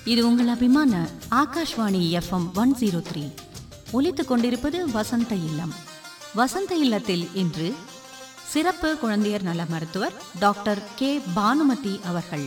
இது உங்கள் அபிமான Akashvani FM one zero three ஒலித்துக் கொண்டிருப்பது வசந்த இல்லம் வசந்த இல்லத்தில் இன்று சிறப்பு குழந்தையர் நல மருத்துவர் டாக்டர் கே பானுமதி அவர்கள்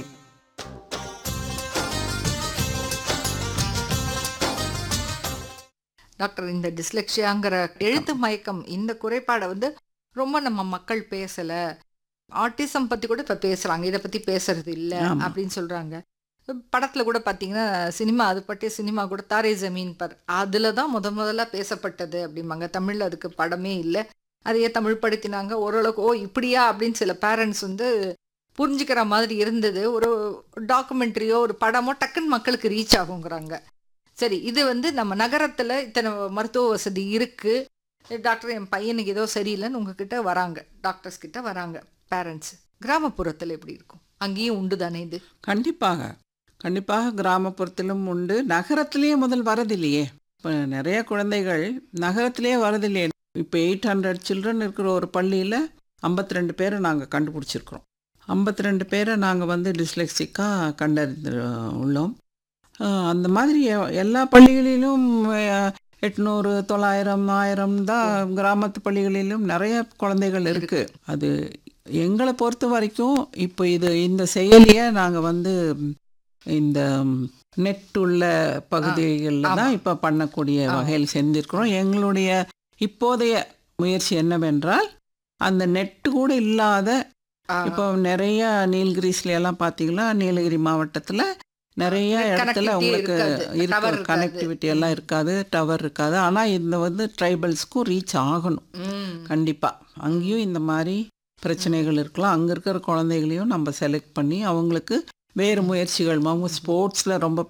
டாக்டர் இந்த டிஸ்லெக்ஷியாங்கிற எழுத்து மயக்கம் இந்த குறைபாடை வந்து ரொம்ப நம்ம மக்கள் பேசல ஆட்டிசம் பத்தி கூட இப்ப பேசுறாங்க இதை பத்தி பேசுறது இல்ல ஆமா. அப்படின்னு சொல்றாங்க படத்துல கூட பாத்தீங்கன்னா சினிமா அது பற்றிய சினிமா கூட தாரே ஜமீன் பர் அதுல தான் முத முதல்ல பேசப்பட்டது அப்படிம்பாங்க தமிழ்ல அதுக்கு படமே இல்லை அதையே தமிழ் படுத்தினாங்க ஓரளவுக்கு ஓ இப்படியா அப்படின்னு சில பேரண்ட்ஸ் வந்து புரிஞ்சுக்கிற மாதிரி இருந்தது ஒரு டாக்குமெண்ட்ரியோ ஒரு படமோ டக்குன்னு மக்களுக்கு ரீச் ஆகுங்கிறாங்க சரி இது வந்து நம்ம நகரத்துல இத்தனை மருத்துவ வசதி இருக்கு டாக்டர் என் பையனுக்கு ஏதோ சரியில்லைன்னு உங்ககிட்ட வராங்க டாக்டர்ஸ் கிட்ட வராங்க பேரண்ட்ஸ் கிராமப்புறத்துல எப்படி இருக்கும் அங்கேயும் உண்டு தானே இது கண்டிப்பாக கண்டிப்பாக கிராமப்புறத்திலும் உண்டு நகரத்திலேயே முதல் வரதில்லையே இப்போ நிறைய குழந்தைகள் நகரத்திலேயே வரதில்லையே இப்போ எயிட் ஹண்ட்ரட் சில்ட்ரன் இருக்கிற ஒரு பள்ளியில் 52 ரெண்டு பேரை நாங்கள் கண்டுபிடிச்சிருக்கிறோம் 52 ரெண்டு பேரை நாங்கள் வந்து டிஸ்லெக்சிக்காக கண்டறிந்து உள்ளோம் அஹ் அந்த மாதிரி எ- எல்லா பள்ளிகளிலும் அஹ், எட்நூறு தொள்ளாயிரம் ஆயிரம் தான் கிராமத்து பள்ளிகளிலும் நிறைய குழந்தைகள் இருக்கு அது எங்களை பொறுத்த வரைக்கும் இப்போ இது இந்த செயலியை நாங்கள் வந்து இந்த நெட் உள்ள பகுதிகளில் ஆமா. தான் இப்போ பண்ணக்கூடிய ஆமா. வகையில் செஞ்சிருக்கிறோம் எங்களுடைய இப்போதைய முயற்சி என்னவென்றால் அந்த நெட்டு கூட இல்லாத ஆ, இப்போ நிறைய நீலகிரிஸ்ல எல்லாம் பார்த்தீங்கன்னா நீலகிரி மாவட்டத்தில் நிறைய Net இடத்துல connectivity உங்களுக்கு இருக்காது. Tower இருக்க இருக்காது. கனெக்டிவிட்டி எல்லாம் இருக்காது டவர் இருக்காது ஆனால் இந்த வந்து ட்ரைபல்ஸ்க்கும் ரீச் ஆகணும் ம், கண்டிப்பாக அங்கேயும் இந்த மாதிரி பிரச்சனைகள் இருக்கலாம் அங்கே இருக்கிற குழந்தைகளையும் நம்ம செலக்ட் பண்ணி அவங்களுக்கு வேறு முயற்சிகள் அவங்க ஸ்போர்ட்ஸில் ரொம்ப